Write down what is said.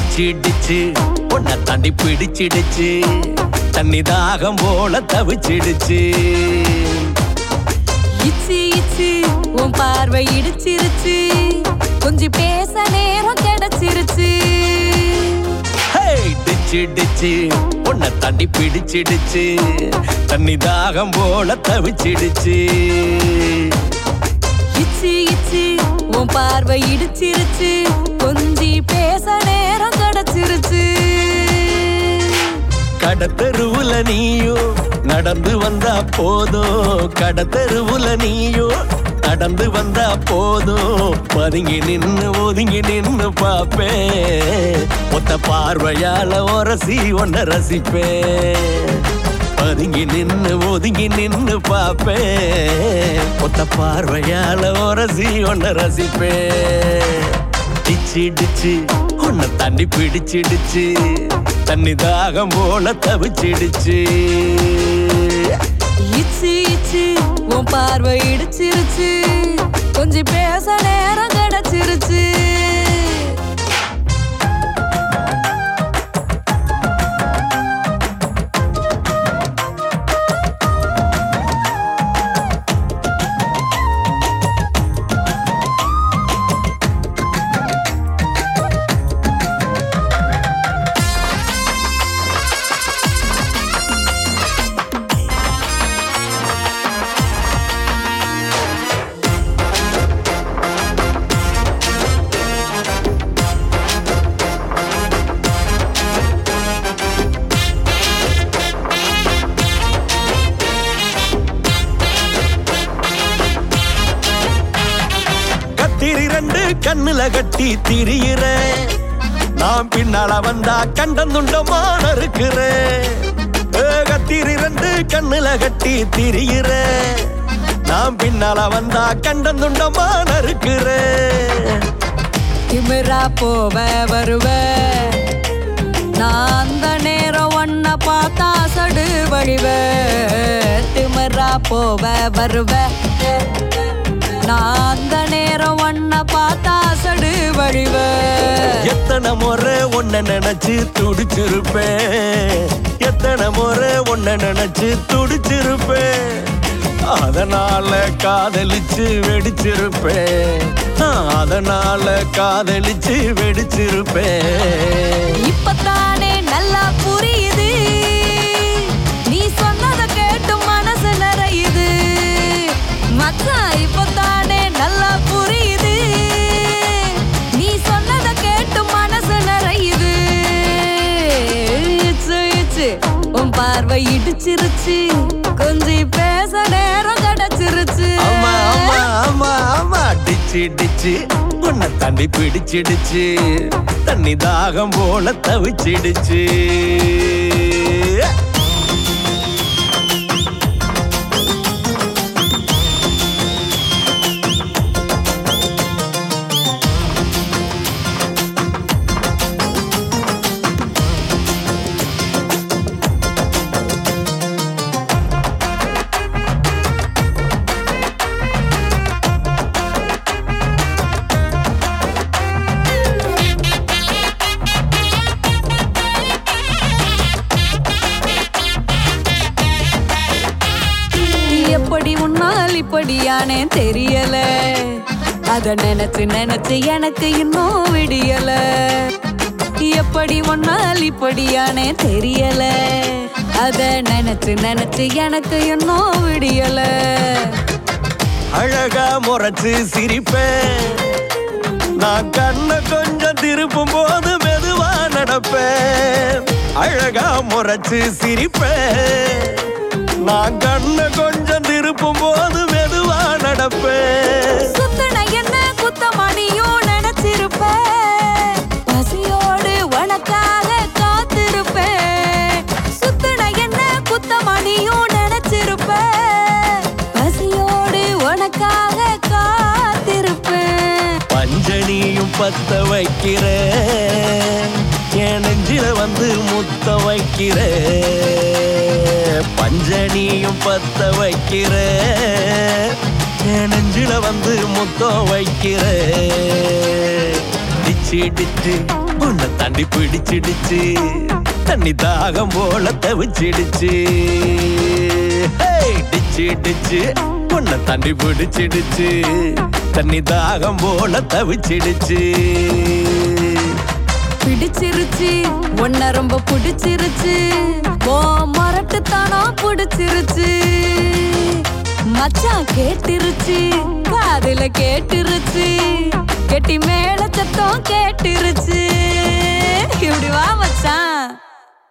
ditch ditch உன்னை தாண்டி பிடிச்சிடுச்சு தண்ணி தாகம் போல தவிச்சிடுச்சு இச்சு இச்சு உன் பார்வை இடிச்சிருச்சு கொஞ்சம் பேச நேரம் கிடைச்சிருச்சு ஹே டிச்சு டிச்சு உன்னை தாண்டி பிடிச்சிடுச்சு தண்ணி தாகம் போல தவிச்சிடுச்சு இச்சு இச்சு உன் பார்வை இடிச்சிருச்சு கொஞ்சி பேச நேரம் கிடைச்சிருச்சு கடத்தெருவுல நீயும் நடந்து வந்தா போதும் கடத்தெருவுல நீயும் நடந்து வந்தா போதும் பதுங்கி நின்னு ஒதுங்கி நின்னு பாப்பேன் ஒத்த பார்வையால உரசி ஒன்ன ரசிப்பேன் பதுங்கி நின்னு ஒதுங்கி நின்னு பாப்பேன் ஒத்த பார்வையால உரசி ஒன்ன ரசிப்பேன் டிச்சு டிச்சு உன்னை தண்ணி பிடிச்சிடுச்சு தண்ணி தாகம் போல தவிச்சிடுச்சு இச்சு இச்சு உன் பார்வை இடிச்சிருச்சு கொஞ்சம் பேச நேரம் கிடைச்சிருச்சு கத்திரி ரெண்டு கண்ணுல கட்டி திரியிற நான் பின்னால வந்தா கண்டந்துண்டமான இருக்கிறேன் கத்திரி ரெண்டு கண்ணுல கட்டி திரியிற நான் பின்னால வந்தா கண்டந்துண்டமான இருக்கிறேன் திமிரா போவ வருவ நான் அந்த நேரம் ஒன்ன பார்த்தா சடு வழிவ திமிரா போவ வருவ நான் அந்த நேரம் ஒன்ன பார்த்தா சடு வழிவ எத்தனை முறை உன்னை நினைச்சு துடிச்சிருப்பேன் எத்தனை முறை உன்னை நினைச்சு துடிச்சிருப்பேன் அதனால காதலிச்சு வெடிச்சிருப்பேன் நான் அதனால காதலிச்சு வெடிச்சிருப்பேன் இப்பத்தானே நல்லா புரியுது நீ சொன்னத கேட்டு மனசு நிறையுது மச்சான் இப்பத்தானே நல்லா புரியுது நீ சொன்னத கேட்டு மனசு நிறையுது இச்சு இச்சு உன் பார்வை இடிச்சிருச்சு கொஞ்சம் பேச நேரம் கிடைச்சிருச்சு ஆமா ஆமா ஆமா ஆமா டிச்சு டிச்சு உன்னை தண்ணி பிடிச்சிடுச்சு தண்ணி தாகம் போல தவிச்சிடுச்சு எப்படி உன்னால் இப்படியானே தெரியல அத நினைச்சு நினைச்சு எனக்கு இன்னும் விடியல எப்படி உன்னால் இப்படியானே தெரியல அத நினைச்சு நினைச்சு எனக்கு இன்னும் விடியல அழகா முறைச்சு சிரிப்பேன் நான் கண்ணை கொஞ்சம் திருப்பும் போது மெதுவா நடப்பேன் அழகா முறைச்சு சிரிப்பேன் நான் கண்ணை கொஞ்சம் திருப்பும் போது மெதுவா நடப்பேன் சுத்தன என்ன குத்தமணியும் நினைச்சிருப்ப பசியோடு உனக்காக காத்திருப்பேன் சுத்தன என்ன குத்தமணியும் நினைச்சிருப்ப பசியோடு உனக்காக காத்திருப்பேன் பஞ்சனியும் பத்த வைக்கிற என் நெஞ்சில வந்து முத்த வைக்கிற பஞ்சனியும் பத்த வைக்கிற என் நெஞ்சில வந்து முத்தம் வைக்கிற டிச்சு டிச்சு டிச்சு உன்னை தாண்டி பிடிச்சிடுச்சு தண்ணி தாகம் போல தவிச்சிடுச்சு ஹேய், டிச்சு டிச்சு உன்னை தாண்டி பிடிச்சிடுச்சு தண்ணி தாகம் போல தவிச்சிடுச்சு பிடிச்சிருச்சு உன்ன ரொம்ப பிடிச்சிருச்சு ஓ மரட்டுத்தானா பிடிச்சிருச்சு மச்சான் கேட்டிருச்சு காதுல கேட்டிருச்சு கெட்டி மேல சத்தம் கேட்டிருச்சு